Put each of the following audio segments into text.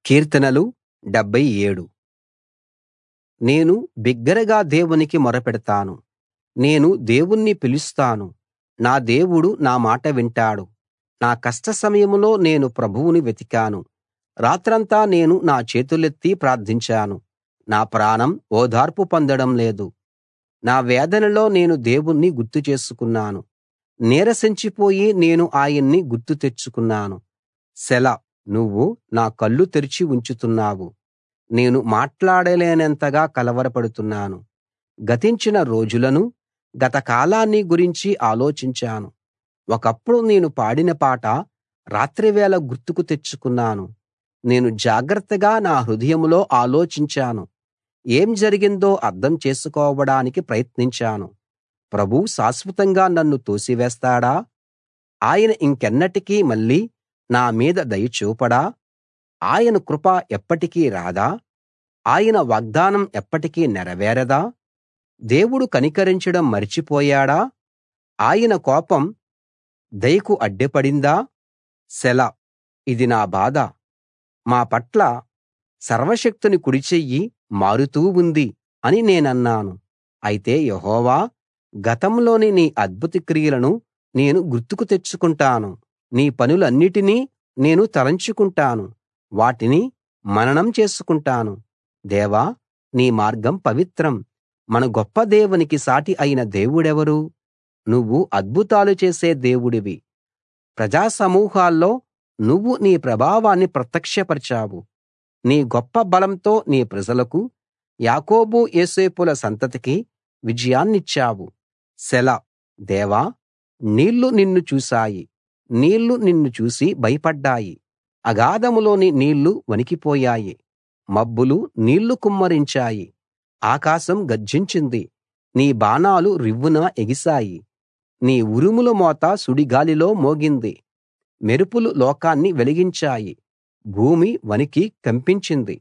కీర్తనలు 77 నేను బిగ్గరగా దేవునికి మొరపెడతాను నేను దేవుణ్ణి పిలుస్తాను నా దేవుడు నా మాట వింటాడు నా కష్ట సమయంలో నేను ప్రభువుని వెతికాను రాత్రంతా నేను నా చేతులెత్తి ప్రార్థించాను నా ప్రాణం ఓదార్పు పొందడం లేదు నా వేదనలో నేను దేవుణ్ణి గుర్తు చేసుకున్నాను నీరసించిపోయి నేను ఆయన్ని గుర్తు తెచ్చుకున్నాను సెలా నువ్వు నా కళ్ళు తెరిచి ఉంచుతున్నావు నేను మాట్లాడలేనంతగా కలవరపడుతున్నాను గతించిన రోజులనూ గత కాలాన్ని గురించి ఆలోచించాను ఒకప్పుడు నేను పాడిన పాట రాత్రివేళ గుర్తుకు తెచ్చుకున్నాను నేను జాగ్రత్తగా నా హృదయంలో ఆలోచించాను ఏం జరిగిందో అర్థం చేసుకోవడానికి ప్రయత్నించాను ప్రభువు శాశ్వతంగా నన్ను తోసివేస్తాడా ఆయన ఇంకెన్నటికీ మళ్ళీ నా మీద దయ చూపడా ఆయన కృప ఎప్పటికీ రాదా ఆయన వాగ్దానం ఎప్పటికీ నెరవేరదా దేవుడు కనికరించడం మరిచిపోయాడా ఆయన కోపం దయకు అడ్డుపడిందా సెలా ఇది నా బాధ మా పట్ల సర్వశక్తుని కుడిచెయ్యి మారుతూ ఉంది అని నేనన్నాను అయితే యెహోవా గతంలోని నీ అద్భుత క్రియలను నేను గుర్తుకు తెచ్చుకుంటాను నీ పనులన్నిటినీ నేను తలంచుకుంటాను వాటిని మననం చేసుకుంటాను దేవా నీ మార్గం పవిత్రం మన గొప్ప దేవునికి సాటి అయిన దేవుడెవరు నువ్వు అద్భుతాలు చేసే దేవుడివి ప్రజా సమూహాల్లో నువ్వు నీ ప్రభావాన్ని ప్రత్యక్షపరిచావు నీ గొప్ప బలంతో నీ ప్రజలకు యాకోబు యోసేపుల సంతతికి విజయాన్నిచ్చావు సెలా దేవా నీళ్లు నిన్ను చూశాయి నీళ్లు నిన్ను చూసి భయపడ్డాయి అగాధంలోని నీళ్లు వణికిపోయాయి మబ్బులు నీళ్లు కుమ్మరించాయి ఆకాశం గర్జించింది నీ బాణాలు రివ్వున ఎగిశాయి నీ ఉరుముల మోత సుడిగాలిలో మోగింది మెరుపులు లోకాన్ని వెలిగించాయి భూమి వణికి కంపించింది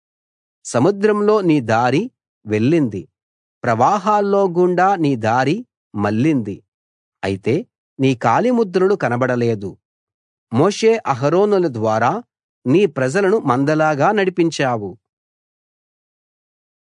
సముద్రంలో నీ దారి వెళ్ళింది ప్రవాహాల్లో గుండా నీ దారి మళ్ళింది అయితే నీ కాలిముద్రలు కనబడలేదు మోషే అహరోనుల ద్వారా నీ ప్రజలను మందలాగా నడిపించావు